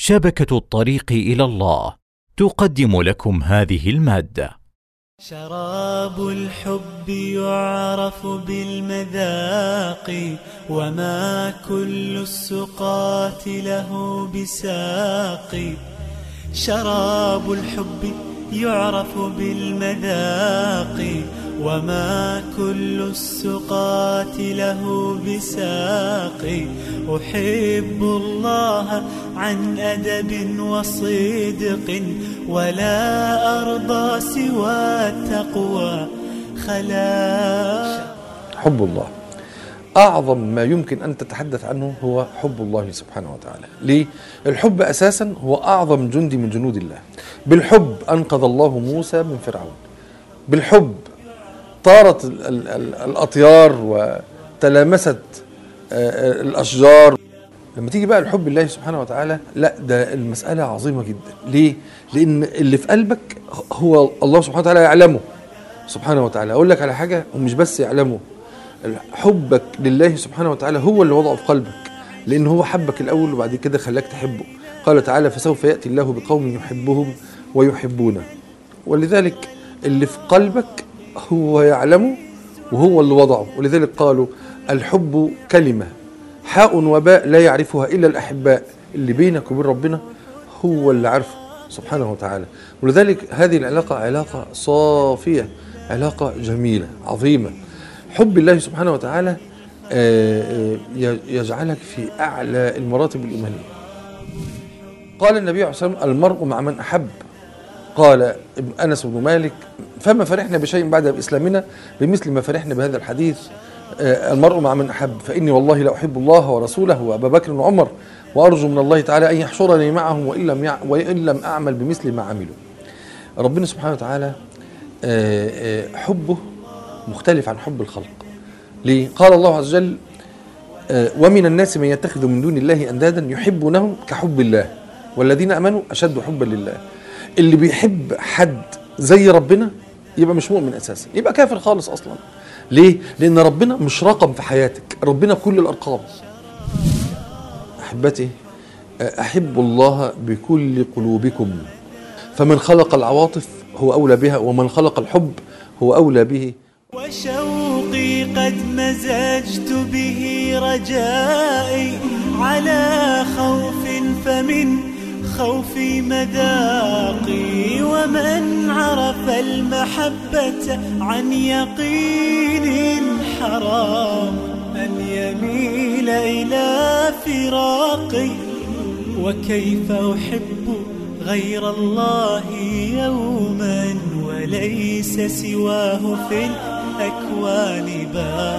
شبكه الطريق الى الله تقدم لكم هذه الماده شراب الحب يعرف بالمذاق وما كل السقات له بساق شراب الحب يعرف بالمذاق وما كل السقات له بساق أحب الله عن أدب وصدق ولا أرضى سوى التقوى خلا حب الله أعظم ما يمكن أن تتحدث عنه هو حب الله سبحانه وتعالى ليه؟ الحب أساسا هو أعظم جندي من جنود الله بالحب أنقذ الله موسى من فرعون بالحب طارت ال- ال- ال- الأطيار وتلامست آه، آه، الأشجار لما تيجي بقى الحب الله سبحانه وتعالى لا ده المسألة عظيمة جدا ليه؟ لأن اللي في قلبك هو الله سبحانه وتعالى يعلمه سبحانه وتعالى أقول لك على حاجة ومش بس يعلمه حبك لله سبحانه وتعالى هو اللي وضعه في قلبك لأن هو حبك الأول وبعد كده خلاك تحبه قال تعالى فسوف يأتي الله بقوم يحبهم ويحبونه ولذلك اللي في قلبك هو يعلمه وهو اللي وضعه ولذلك قالوا الحب كلمة حاء وباء لا يعرفها إلا الأحباء اللي بينك وبين ربنا هو اللي عارفه سبحانه وتعالى ولذلك هذه العلاقة علاقة صافية علاقة جميلة عظيمة حب الله سبحانه وتعالى آه، آه، يجعلك في أعلى المراتب الإيمانية قال النبي عليه الصلاة والسلام المرء مع من أحب قال ابن أنس بن مالك فما فرحنا بشيء بعد إسلامنا بمثل ما فرحنا بهذا الحديث آه، المرء مع من أحب فإني والله لا أحب الله ورسوله وأبا بكر وعمر وأرجو من الله تعالى أن يحشرني معهم وإن لم, يع... وإن لم أعمل بمثل ما عملوا ربنا سبحانه وتعالى آه، آه، حبه مختلف عن حب الخلق ليه؟ قال الله عز وجل آه، ومن الناس من يتخذ من دون الله أندادا يحبونهم كحب الله والذين امنوا اشد حبا لله اللي بيحب حد زي ربنا يبقى مش مؤمن اساسا يبقى كافر خالص اصلا ليه لان ربنا مش رقم في حياتك ربنا كل الارقام احبتي احب الله بكل قلوبكم فمن خلق العواطف هو اولى بها ومن خلق الحب هو اولى به وشوقي قد مزجت به رجائي على خوف فمن خوفي مذاقي ومن عرف المحبة عن يقين حرام أن يميل إلى فراقي وكيف أحب غير الله يوما وليس سواه في الأكوان باقي